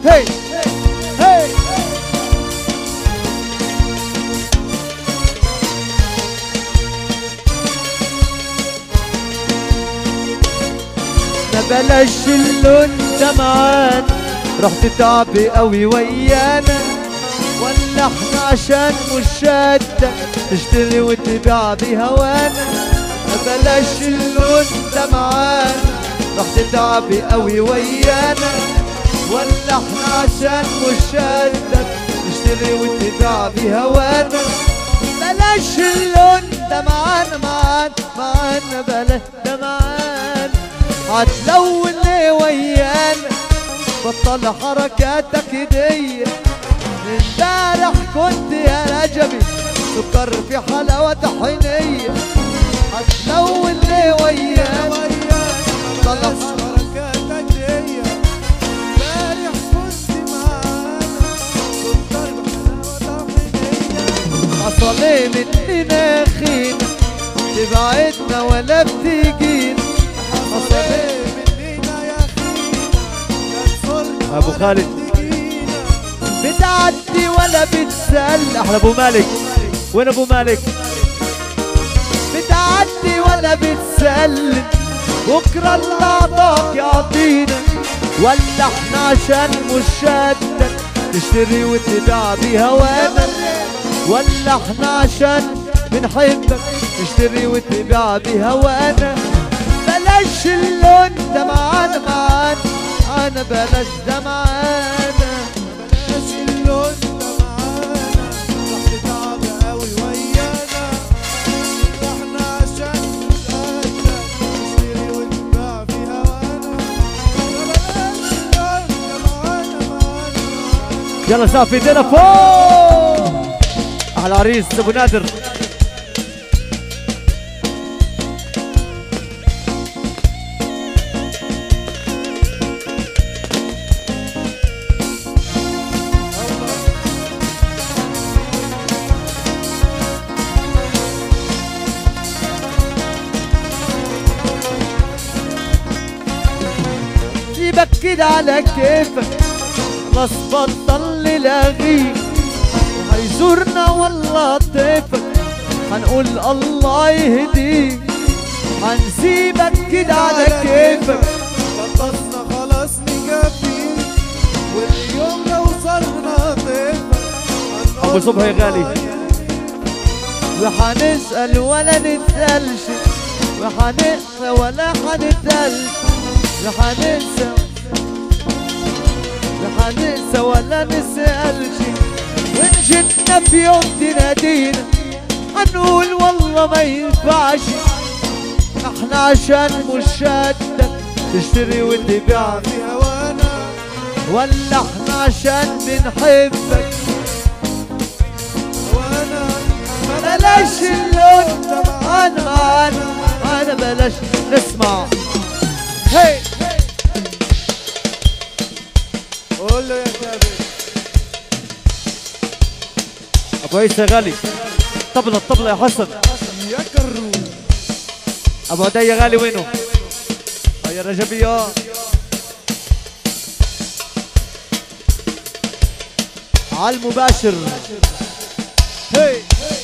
هي هي ما بلاش اللون دمعان رح تتعبي قوي ويانا ولا احنا عشان مش شادة تشتري وتبيع بهوانا ما بلاش اللون دمعان رح تتعبي قوي ويانا ولا احنا عشان مش شادة تشتري وتبيع بهوانا بلاش اللون دمعان معان معانا بلاش دمعان هتلون ليه ويانا بطل حركاتك دي امبارح كنت يا رجبي سكر في حلاوة حنية هتلون ليه ويانا بطل حركاتك دي امبارح كنت معانا سكر بحلاوة طحينية حصل ايه مننا خينا تبعدنا ولا بتجينا حصل ايه مننا يا اخينا لا تزورنا أبو ولا خالد. تجينا. بتعدي ولا بتسل احنا ابو مالك وين ابو مالك بتعدي ولا بتسلم بكره اللي اعطاك يعطينا ولا احنا عشان مش شادك تشتري وتبيع بهوانا ولا احنا عشان بنحبك نشتري وتبيع بهوانا بلاش اللون ده معانا معانا معانا بلاش ده معانا بلاش اللون ده معانا راح تتعب قوي ويانا احنا عشان نتقدم نشتري ونباع في هوانا بلاش اللون ده معانا معانا معانا يلا شاف ايدينا فوق احلى عريس ابو نادر سيبك كده على كيفك خلاص بطل لاغيك هيزورنا والله طيفك هنقول الله يهديك هنسيبك كده على كيفك خلصنا خلاص نكفيك واليوم لو صرنا طيفك أبو صبحي غالي. وحنسأل ولا نتسألش وحنقسى ولا حنتسألش وحننسى وحننسى ولا نسألش وإن جيتنا في يوم تنادينا هنقول والله ما ينفعش احنا عشان مش شادك تشتري وتبيع في هوانا ولا احنا عشان بنحبك هوانا بلاش اللون ده معانا معانا معانا بلاش نسمع هي قول له يا كابر ابو عيسى غالي طبلة الطبلة يا حسن يا كرو ابو عدي غالي وينه آه يا رجبية على المباشر هي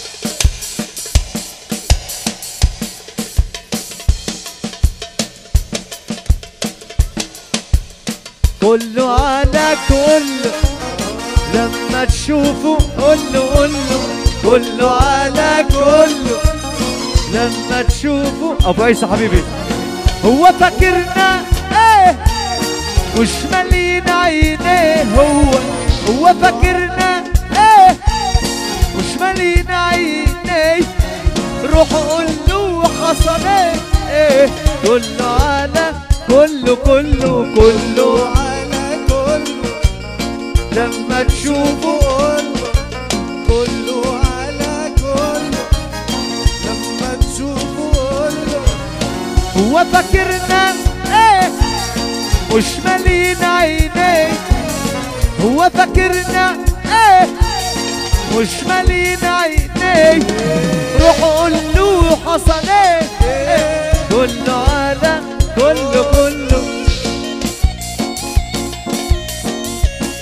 كله على كله لما تشوفه قوله قوله كله على كله لما تشوفه ابو عيسى حبيبي هو فاكرنا ايه مش مالين عينيه هو هو فاكرنا ايه مش مالين عينيه روح قول له حصل ايه ايه كله على كله كله كله على كله لما تشوفه كله كله على كله لما تشوفه كله هو فاكرنا ايه مش مالين عينيه هو فاكرنا ايه مش مالين عينيه روح قول له حصل ايه إيه. كله على كله كله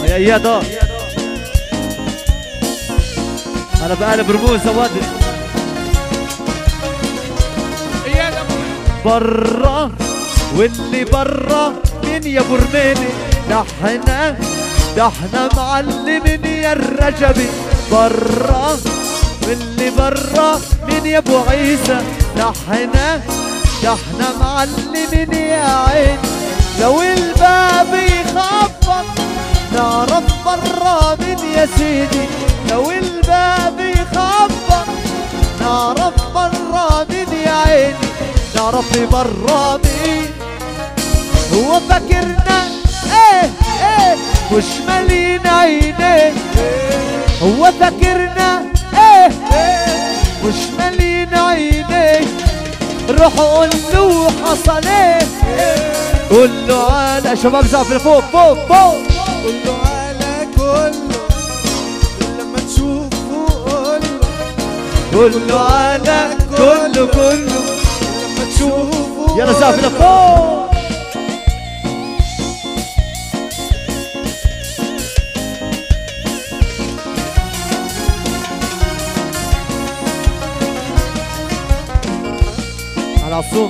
يا اياد اه انا بقلب رموز سوادي اياد ابو برا واللي برا مين يا ابو رميني ده احنا ده احنا معلمين يا الرجبي برا واللي برا مين يا ابو عيسى ده احنا ده احنا معلمين يا عين لو الباب يخبط نعرف برا مين يا سيدي لو الباب يخبط نعرف برا مين يا عيني نعرف برا مين هو فاكرنا ايه ايه مش مالين عينيه هو فاكرنا ايه ايه مش مالين عينيه روح قول له حصل ايه قول له على شباب زعف لفوق فوق فوق قول له على كله لما تشوفه قول له قول له على كله كله لما تشوفه يلا زعف لفوق على الصوت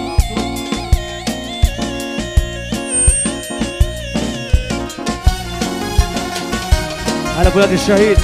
على بلاد الشهيد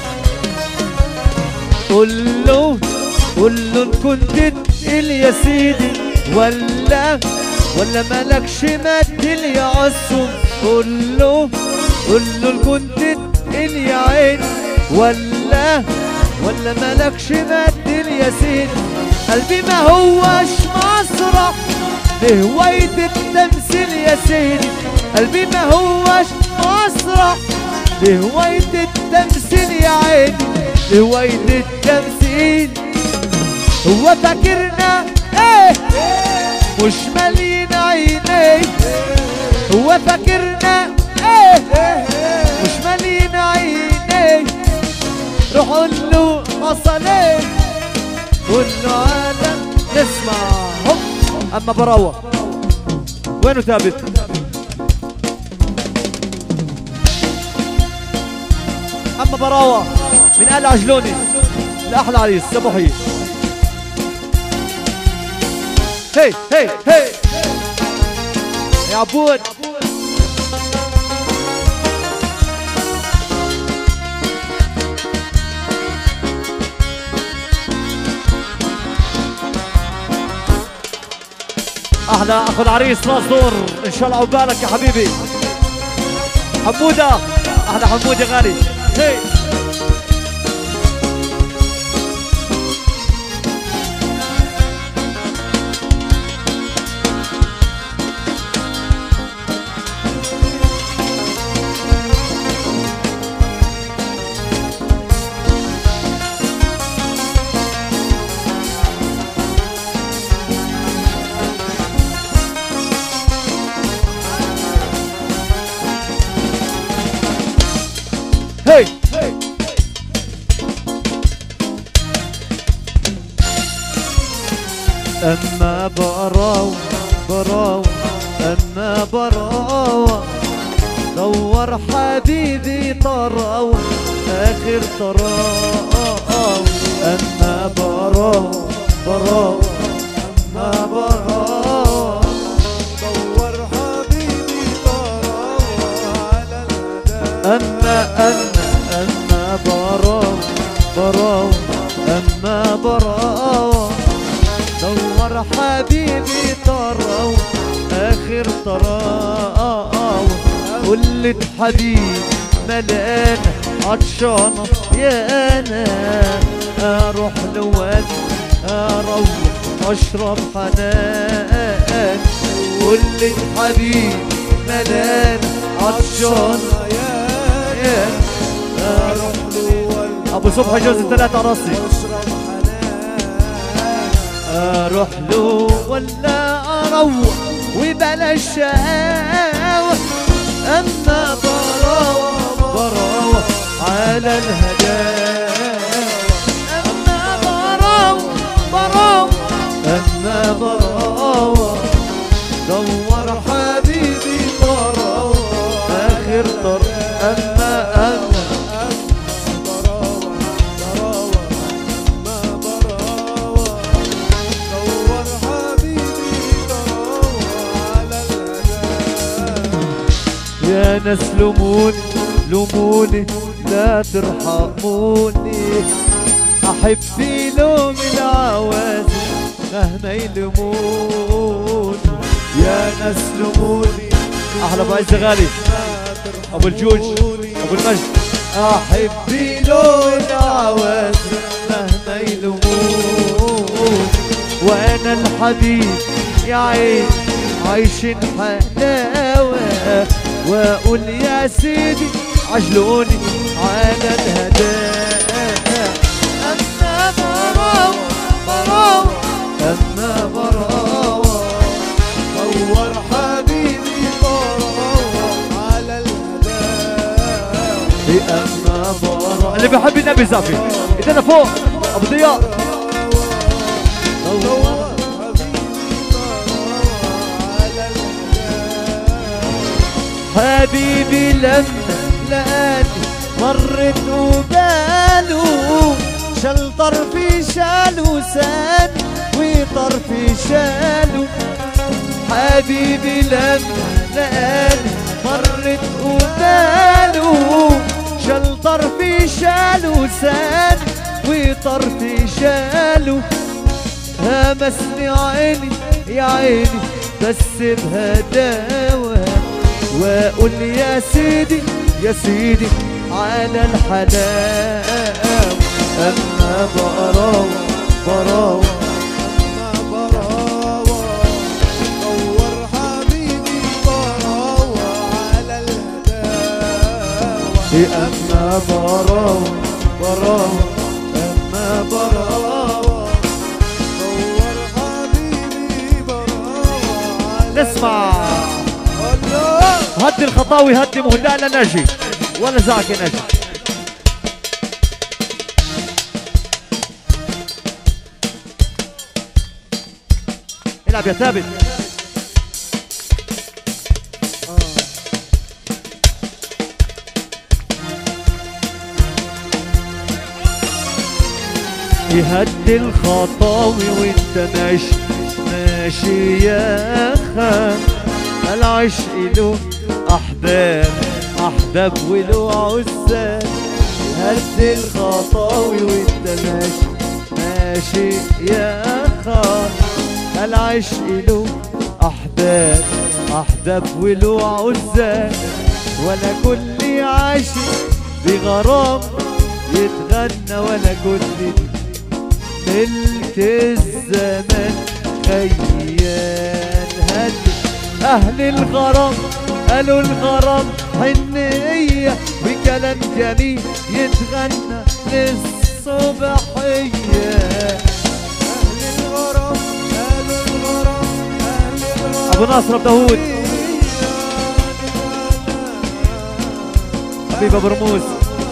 قول له قول له إن كنت تقل يا سيدي ولا ولا مالكش مدل يا عصم قول له قول له إن كنت تقل يا عين ولا ولا مالكش مدل يا سيدي قلبي ما هوش مسرح بهواية التمثيل يا سيدي قلبي ما هوش مسرح بهواية التمثيل يا عيني بهواية التمثيل هو فاكرنا ايه مش مالين عينيه هو فاكرنا ايه مش مالين عينيه روح قول له حصل ايه قول له انا نسمع هوب اما براوه وينه ثابت اما براوه من ال عجلوني الاحلى عريس سبوحي هي هي هي يا عبود احلى اخو العريس راس دور ان شاء الله عقبالك يا حبيبي حموده احلى حمود يا غالي هي هي اما براو براو اما براو دور حبيبي طراو اخر طراو اما براو براو اما براو دور حبيبي طراوة على الهدى أما أما أما براو براو أما براو دور حبيبي طراو آخر طراو قلة حبيب ملان عطشانة يا أنا أروح لواد أروح أشرب حنان قلة حبيب ملان عطشانة يا اروح له ولا ابو صبحي جوز الثلاثة راسي اشرب حنان اروح له ولا اروح وبلا شقاوة اما براوة براوة على الهداوة اما براوة براوة اما براوة دور حبيبي طراوة اخر طر اما يا ناس لوموني لوموني لا ترحموني احبي لوم العوازل مهما يلوموني يا ناس لوموني احلى بعز غالي ابو الجوج ابو المجد احبي لون العوازل مهما يلوموني وانا الحبيب يا عين عايشين حلاوة واقول يا سيدي عجلوني على الهدايا اما براوة براوة اما براوة دور حبيبي طراوة على الهداوة اما براوة اللي بيحب النبي زافي ايدينا فوق ابو ضياء دور حبيبي طراوة على الهداوة حبيبي لما لقاني مرت وباله شال طرفي شاله سان وطرفي شاله حبيبي لما لقاني مرت وباله شال طرفي شاله سان وطرفي شاله همسني عيني يا عيني بس بهداوة واقول يا سيدي يا سيدي على الحلاوة اما براوة براوة ما براوة دور حبيبي طراوة على الهداوة اما براوة براوة اما براوة دور حبيبي براوة على نسمع الله هدي الخطاوي هدي مهداء لنجي ولا زعك يا نجي العب يا ثابت يهدي الخطاوي وانت ماشي ماشي يا خان العشق له احباب احباب وله عزاب هدي الخطاوي وانت ماشي ماشي يا خان العشق له احباب احباب وله عزاب ولا كل عاشق بغرام يتغنى ولا كل ملك الزمان خيال هل أهل الغرام قالوا الغرام حنية وكلام جميل يتغنى للصبحية أهل الغرام أهل الغرام أهل الغرام أبو ناصر أبو داوود حبيب أبو رموز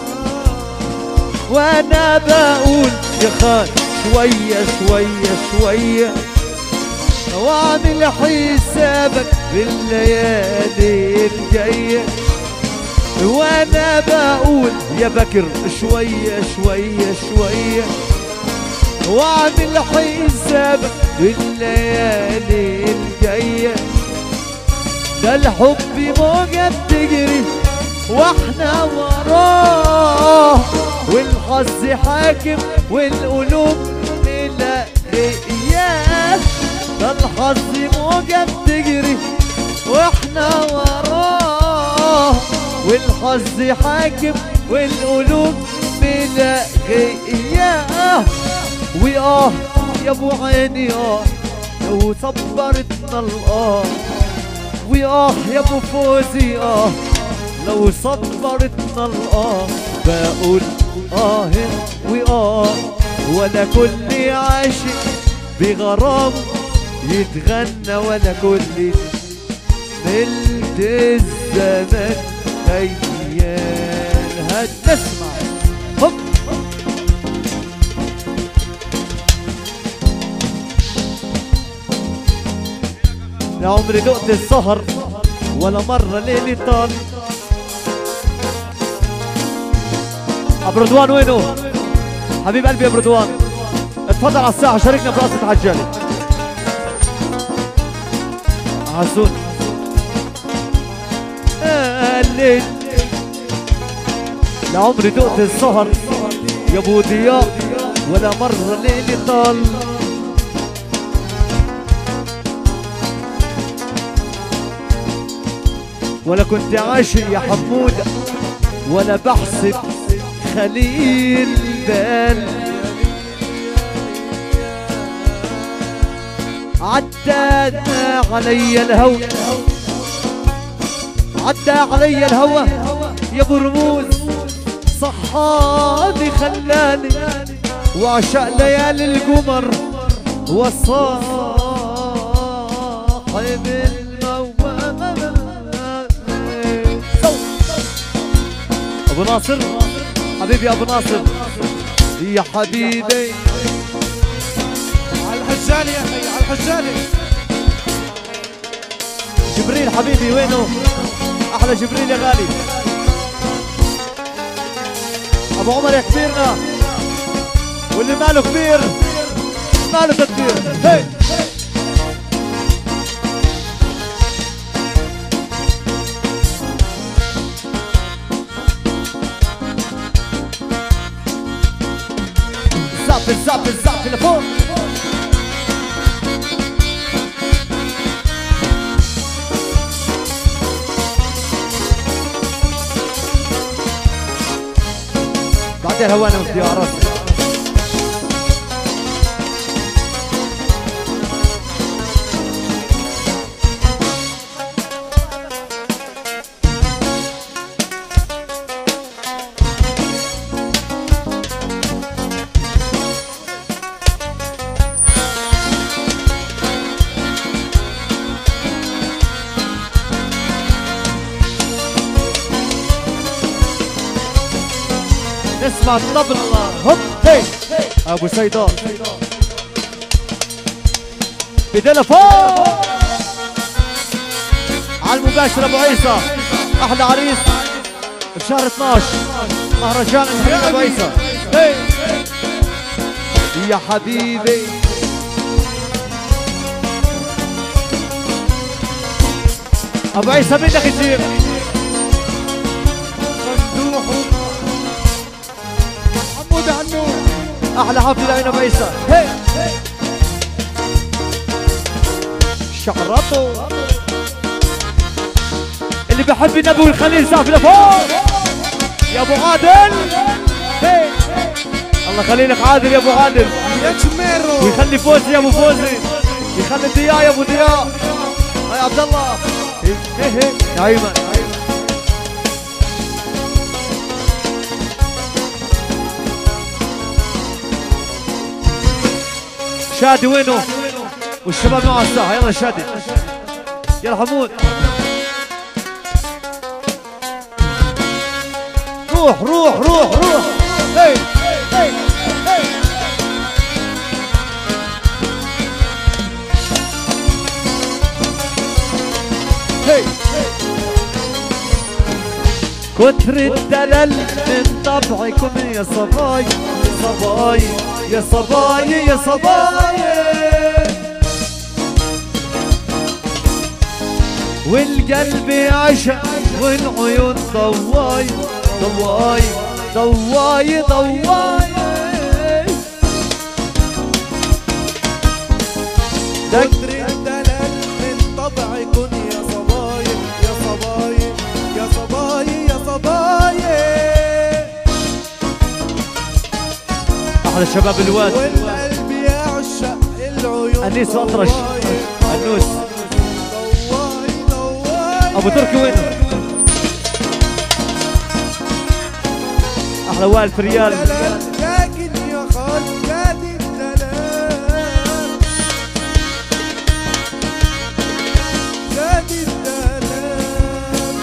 وأنا بقول يا خان شوية شوية شوية واعمل حسابك بالليالي الجاية وانا بقول يا بكر شوية شوية شوية واعمل حسابك بالليالي الجاية ده الحب موجة بتجري واحنا وراه والحظ حاكم والقلوب ملاقياه ده الحظ موجة بتجري واحنا وراه والحظ حاكم والقلوب ملاقياه واه يا ابو عيني اه لو صبرتنا الاه واه يا ابو فوزي اه لو صبرتنا الاه بقول اه واه ولا كل عاشق بغرام يتغنى ولا كل ملت الزمان خيال هات نسمع هوب يا عمري دقت السهر ولا مرة ليلي طال ابو رضوان وينه؟ حبيب قلبي يا ابو رضوان اتفضل على الساحة شاركنا برقصة عجالي عسول الليل لعمري دقت السهر يا ابو ضياء ولا مرة ليلي طال ولا كنت عاشق يا حمودة ولا بحسب خليل بال عدى علي الهوى عدى علي الهوى يا ابو رموز صحاني خلاني وعشق ليالي القمر وصاحب الموال ابو ناصر حبيبي ابو ناصر يا حبيبي على الحجالي يا اخي على الحجالي جبريل حبيبي وينه احلى جبريل يا غالي ابو عمر يا كبيرنا واللي ماله كبير ماله تكبير هي زعف الزعف الزعف لفوق بعدين هوانا واختيارات نسمع الطبل هوب هي ابو سيدان بدنا فوق على المباشر ابو عيسى احلى عريس بشهر 12 مهرجان الحبيب ابو عيسى هي يا حبيبي ابو عيسى بدك تجيب ممدوح حمود عنور احلى حفله لعين ابو عيسى هي شعرته اللي بحب النبي والخليل سقف لفوق يا ابو عادل هي الله يخلي لك عادل يا ابو عادل يا جميرو ويخلي فوزي يا ابو فوزي يخلي ضياء يا ابو ضياء يا عبد الله هي هي هي يا ايمن شادي وينه والشباب معه الساحه يلا شادي يلا حمود روح روح روح روح هي هي هي هي كتر الدلل من طبعكم يا صباي يا صباي يا صباي يا صباي والقلب عشق والعيون ضواي ضواي ضواي ضواي كتر الدلال من طبع كن يا صبايا يا صبايا يا صبايا يا صبايا احلى شباب الواد والقلب يعشق العيون أنيس وأطرش. ضواي. أنوس. ضواي ضواي ابو تركي وينه احلى وائل فريال دلال لكن يا خال نادي الدلال نادي الدلال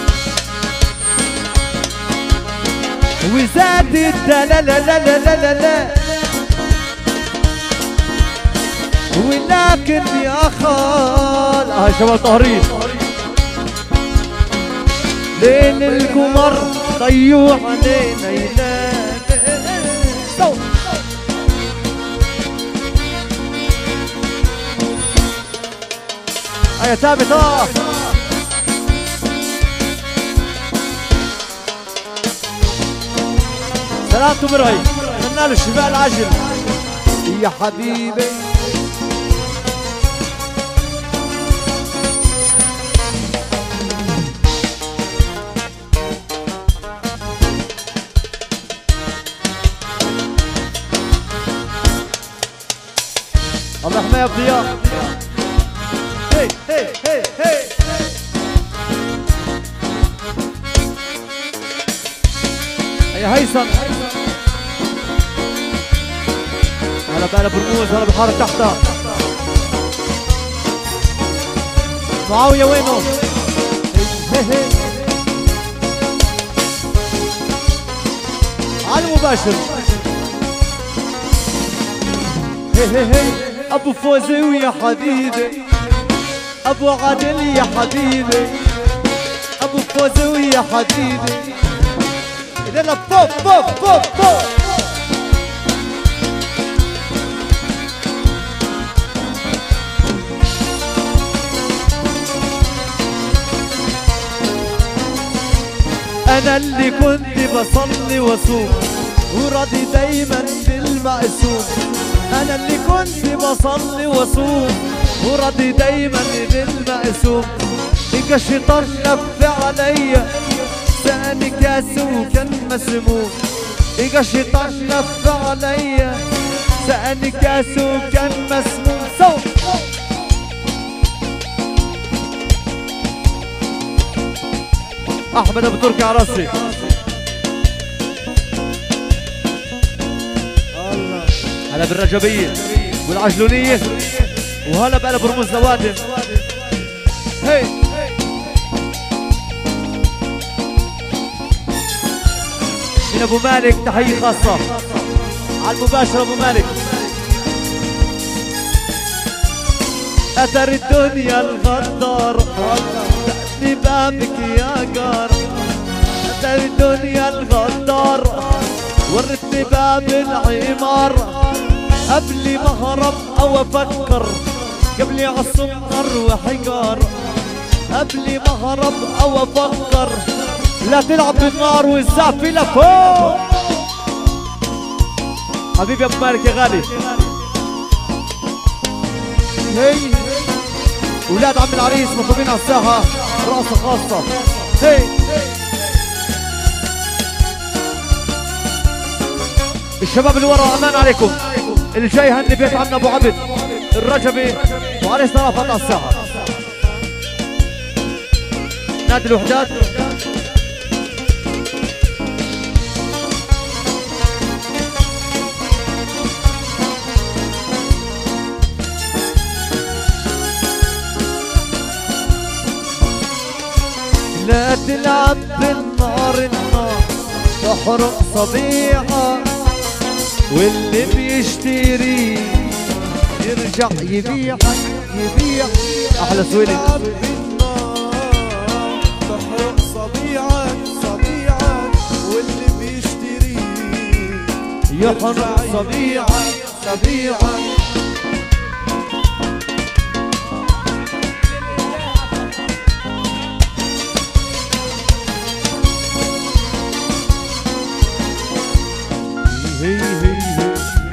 وزاد الدلال لا لا لا لا لا لا ولكن يا خال اه شباب طهرين ليل القمر ضيوع علينا ينام صوت. آه يا ثابت اه سلامته مرعي اتمنى له الشفاء العاجل يا حبيبي الله يحميها بضياء هي هي هي هي يا هيثم هلا بقى برموز هلا بحارة تحتها معاوية وينه؟ هي هي على المباشر هي هي هي ابو فوزي ويا حبيبي ابو عادل يا حبيبي ابو فوزي ويا حبيبي يلا بوب بوب بوب بوب انا اللي كنت بصلي واصوم وراضي دايما بالمقسوم انا اللي كنت بصلي واصوم وراضي دايما بالمقسوم إجا الشيطان لف عليا سأني كاسه وكان مسموم إجا الشيطان لف عليا سأني كاسه وكان مسموم صوت احمد ابو تركي على راسي هلا بالرجبيه والعجلونيه وهلا بقى برموز لوادم هي من ابو مالك تحيه خاصه على المباشر ابو مالك اثر الدنيا الغدار تأتي بابك يا جار اثر الدنيا الغدار ورثني باب العمار قبل ما اهرب او افكر قبل عالسكر وحجار قبل ما اهرب او افكر لا تلعب بالنار والسقف لفوق حبيبي يا ابو مالك يا غالي هي ولاد عم العريس مطلوبين على الساحه رقصه خاصه هي الشباب اللي ورا امان عليكم اللي جاي هني بيت عمنا ابو عبد الرجبي وعريسنا رافض على الساحه نادي الوحدات لا تلعب بالنار النار تحرق صبيعة واللي بيشتري يرجع يبيع يبيع احلى سويلي تلعب بالنار تحرق صبيعك صبيعك واللي بيشتري يحرق صبيعة صبيعة هي هي هي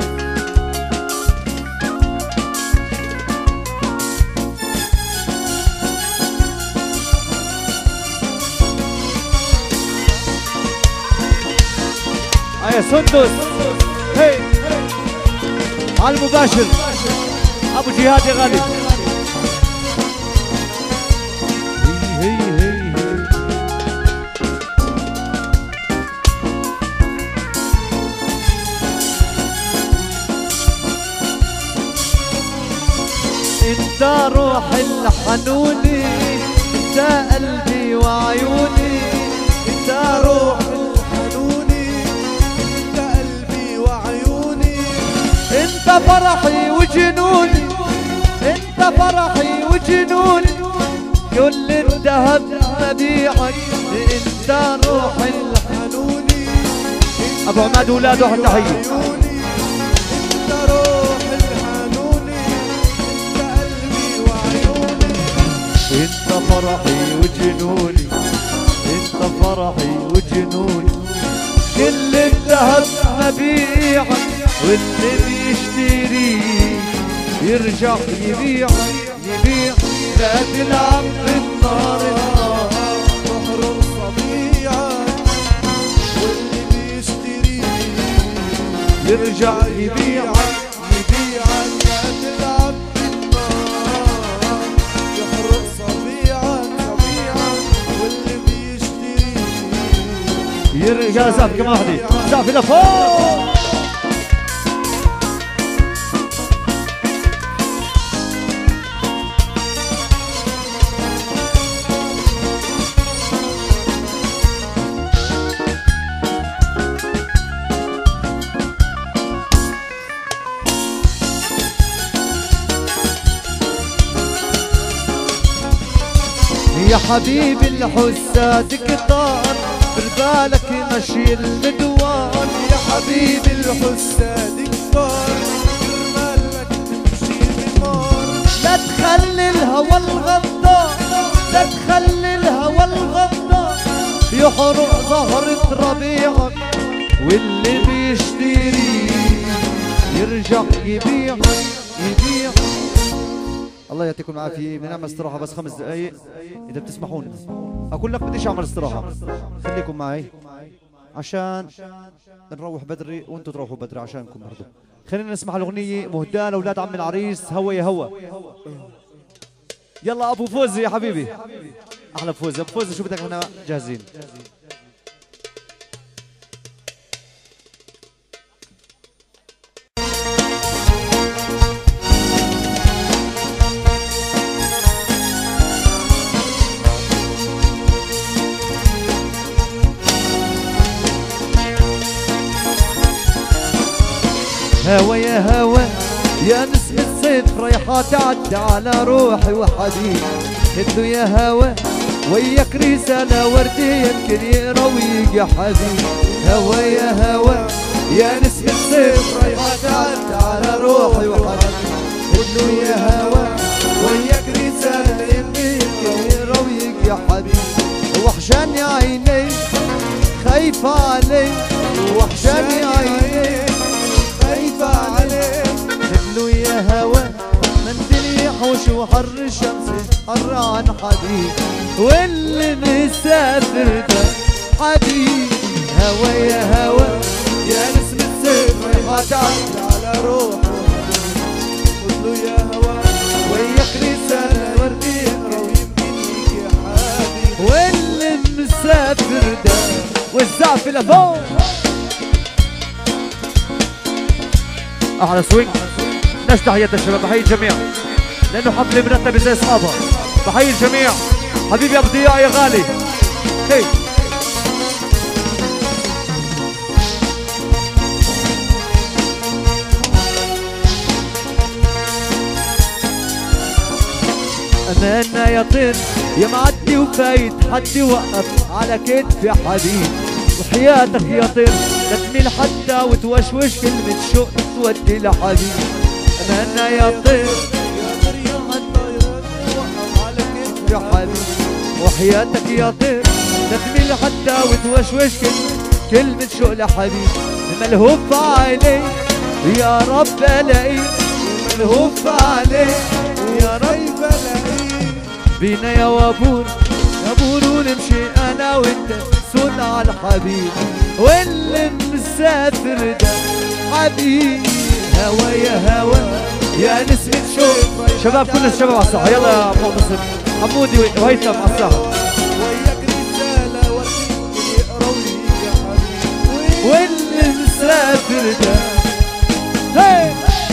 يا سندس هي على المباشر ابو جهاد يا غالي هي هي هي هي انت روح الحنوني انت قلبي وعيوني انت روح حنوني انت قلبي وعيوني انت فرحي وجنوني انت فرحي وجنوني كل الذهب مبيعك انت روحي حنوني ابو عماد ولاده تحيه عيوني انت روح الحنوني انت قلبي وعيوني انت فرحي وجنوني انت فرحي وجنوني كل الذهب ذهب مبيعا واللي بيشتري يرجع يبيع يبيع لا تلعب بالنار النار تحرق صبيعك واللي بيشتري يرجع يبيع يبيعك لا تلعب بالنار يحرق صبيعك صبيعك واللي بيشتري يرجع زاف كمان واحدة زاف لفوق يا حبيبي الحسادك طار بالك مشي المدوان يا حبيبي الحساد كبار مالك تمشي بنار لا تخلي الهوى الغدار لا تخلي الهوى الغدار يحرق زهرة ربيعك واللي بيشتري يرجع يبيع يبيع الله يعطيكم العافية بنعمل استراحة بس خمس دقايق إذا بتسمحوا لي أقول لك بديش أعمل استراحة خليكم معي عشان نروح بدري وانتم تروحوا بدري عشانكم برضو خلينا نسمع الأغنية مهداة لأولاد عم العريس هوا يا هوا يلا أبو فوزي يا حبيبي أحلى فوزي أبو فوزي شو بدك احنا جاهزين هوا يا هوا يا نسمة صيف رايحة تعدى على روحي وحديد هدو يا هوا وياك رسالة وردية يمكن يرويق يا حبيب هوا يا هوا يا نسمة صيف رايحة تعدى على روحي وحديد هدو يا هوا وياك رسالة يمكن يرويق يا حبيب وحشاني عيني خايفة علي وحشاني عيني خايفة عليك خلوا يا هوا منديل يحوش وحر الشمس حر عن حبيب واللي مسافر ده حبيب هوا يا هوا يا نسمة صيف ما تعدي على روح قول له يا هوا وياك رسالة وردية ويمكن يجي يا حبيبي واللي مسافر ده والزعف لفوق احلى سوينج ناس تحيات الشباب بحيي الجميع لانه حفله مرتبه زي اصحابها بحيي الجميع حبيبي يا ابو ضياء يا غالي هي أمانة يا طير يا معدي وفايت حد وقف على كتفي حديد وحياتك يا طير لا تميل حتى وتوشوش كلمة شوق تودي لحبيب أمانة يا طير يا مريم الطيران وقف على كتفي يا حبيب وحياتك يا طير لا تميل حتى وتوشوش كلمة كلمة شوق لحبيب ملهوف عليك يا رب الاقيك ملهوف عليك يا رب كيف الاقيك بينا يا وابور يا بور ونمشي انا وانت سود على الحبيب واللي مسافر ده حبيب هوا يا هوا يا نسمة شوق شباب كل الشباب على الساحة يلا يا ابو نصر حمودي وهيثم على الساحة وياك رسالة ويمكن يقرا ويجي يا حبيبي واللي مسافر ده هي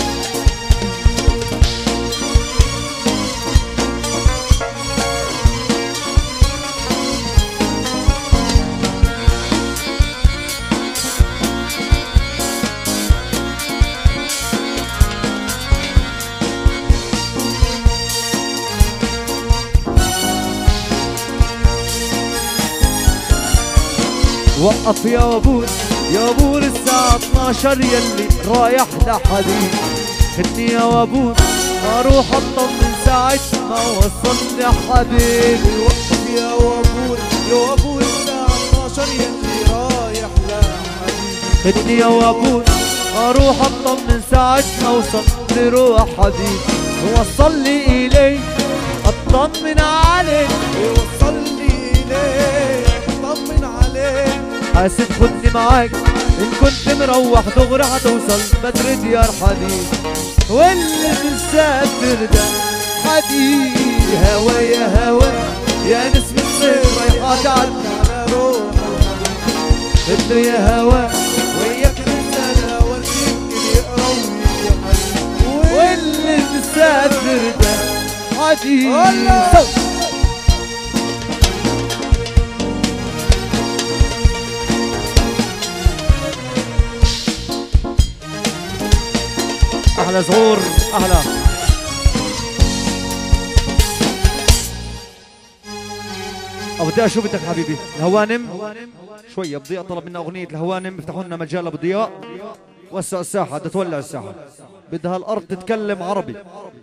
وقف يا وابور يا وابور الساعة 12 يلي رايح لحديد خدني يا وابور اروح اطمن ساعة ما وصلني حبيبي وقف يا وابور يا وابور الساعة 12 يلي رايح لحبيبي الدنيا وابوي اروح اطمن ساعة ما اوصل لروح حبيبي وصلني اليه اطمن عليه وصلني إليه طمن عليه حاسب خدني معاك ان كنت مروح دغري هتوصل بدري ديار حبيب واللي مسافر ده حبيب هوا يا هوا يا نسمة صيف رايحة تعدي على روح بدري يا هوا وياك رسالة والديك يقروي يا حبيبي واللي مسافر ده حبيب الله. صوت. احلى زهور احلى أو بدي شو بدك حبيبي الهوانم شوية بضياء طلب منا أغنية الهوانم افتحوا لنا مجال أبو ضياء وسع الساحة بدها تولع الساحة بدها الأرض تتكلم عربي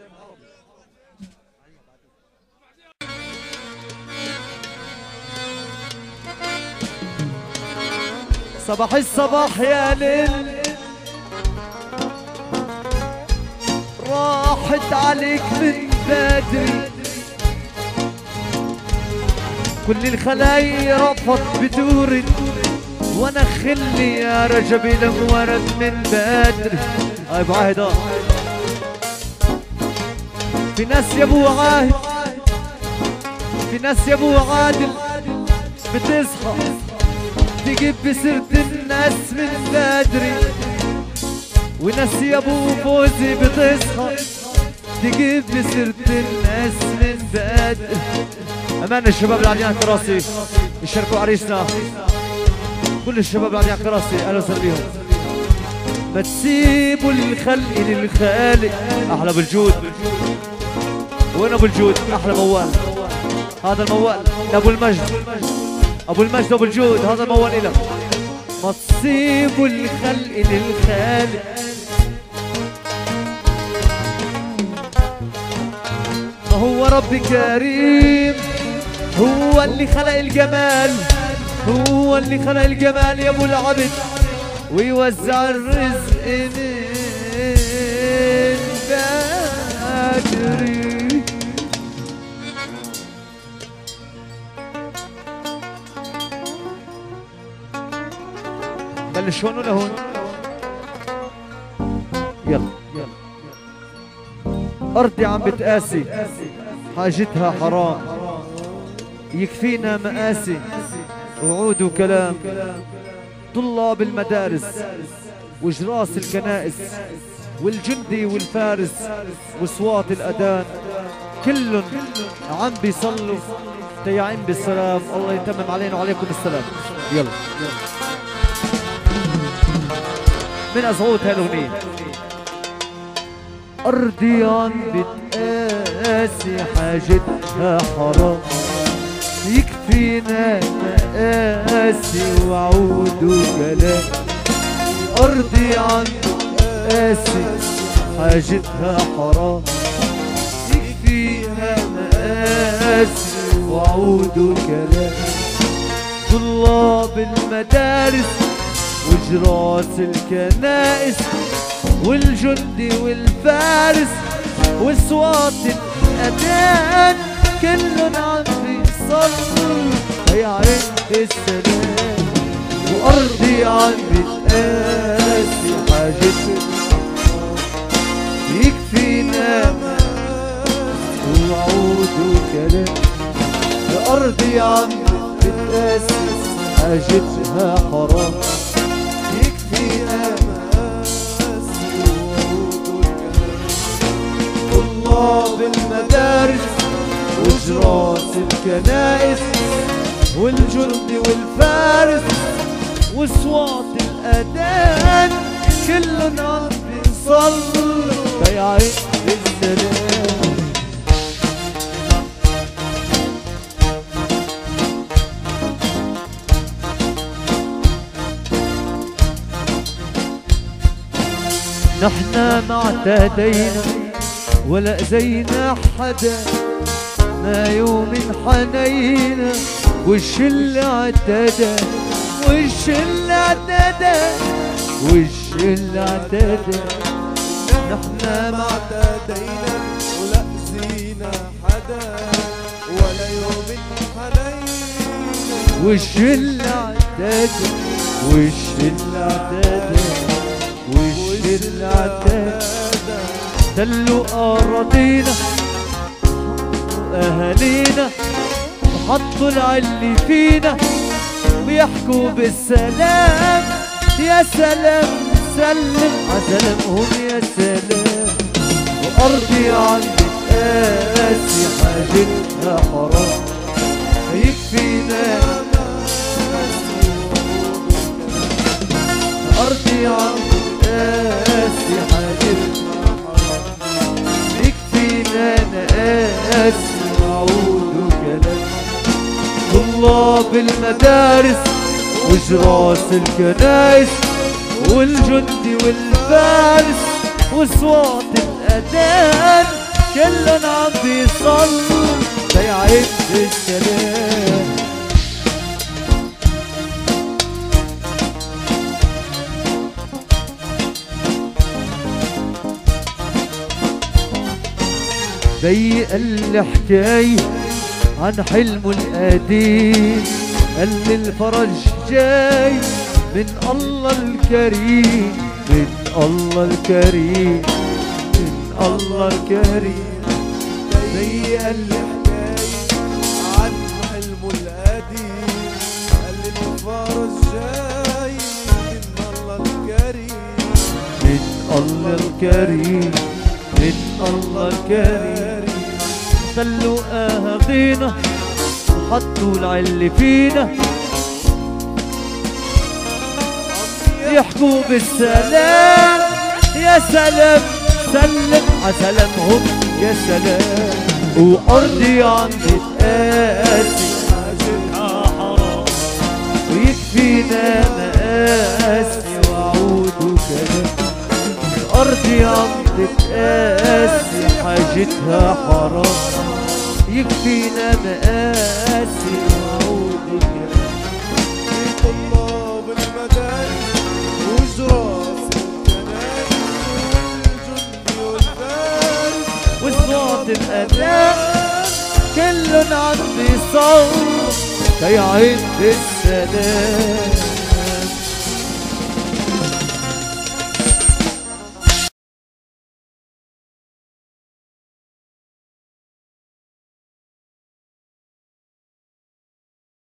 صباح الصباح يا ليل راحت عليك من بدري كل الخلايا رفض بدوري وانا خلي يا رجب لم ورد من بدري هاي بعهد آه. في ناس يا ابو عاهد في ناس يا ابو عادل بتصحى تجيب بسيرة الناس من بدري وناس يا ابو فوزي بتصحى تجيب بسيرة الناس من بدري امان الشباب اللي قاعدين على الكراسي يشاركوا عريسنا كل الشباب اللي قاعدين على الكراسي اهلا وسهلا بيهم ما تسيبوا الخلق للخالق احلى بالجود وين ابو الجود احلى موال هذا الموال لابو المجد ابو المجد ابو الجود هذا الموال لك ما تصيبوا الخلق للخالق ما هو رب كريم هو اللي خلق الجمال هو اللي خلق الجمال يا ابو العبد ويوزع الرزق من بدري بلش هون ولا هون يلا يلا أرضي عم بتقاسي حاجتها حرام يكفينا مآسي وعود وكلام طلاب المدارس وجراس الكنائس والجندي والفارس وصوات الأذان كلهم عم بيصلوا تيعين بالسلام الله يتمم علينا وعليكم السلام يلا من أصوات هالأغنية أرضي عم بتقاسي حاجتها حرام يكفينا مقاسي وعود وكلام أرضي عم بتقاسي حاجتها حرام يكفيها مقاسي وعود وكلام طلاب المدارس وجراس الكنائس والجندي والفارس وصوات الأذان كلهم عم بيصلوا يا عين السلام وأرضي عم بتقاسي حاجتها يكفينا وعود وكلام يا أرضي عم بتقاسي حاجتها حرام يكفينا مآسي وعود وكلام طلاب المدارس وجراس الكنائس والجند والفارس وصوات الأذان كلهم عم بيصلوا يا عين السلام نحنا ما اعتدينا ولا اذينا حدا ما يوم حنينا وش اللي اعتدى وش اللي اعتدى وش اللي اعتدى نحنا ما اعتدينا ولا زينا حدا ولا يوم حنينا وش اللي اعتدى وش اللي اعتدى وش اللي اعتدى دلوا أراضينا وأهالينا وحطوا العلي فينا ويحكوا بالسلام يا سلام سلم عسلامهم يا سلام وأرضي عندي قاسي حاجتها حرام يكفينا أرضي عندي قاسي حاجتها حرام يكفينا نقاسي وعود وكلام طلاب المدارس وجراس الكنايس والجندي والفارس وصوات الأذان كلن عم بيصلوا بيعد السلام ضيق الحكاية عن حلمه القديم قال لي الفرج جاي من الله الكريم من الله الكريم من الله الكريم ضيق الحكاية عن حلمه القديم قال لي الفرج جاي من الله الكريم من الله الكريم من الله الكريم خلوا أهالينا وحطوا العل فينا يحكوا بالسلام يا سلام سلم عسلامهم يا سلام وأرضي عندي تقاسي حاجتها حرام ويكفينا مقاسي وعود وكلام أرضي عم تتقاسي حاجتها حرام يكفينا مقاسي وعود وكلام طلاب المدارس وجراس الكنائس والجندي والفارس وصوت الأذان كلن عم بيصوت كيعد السلام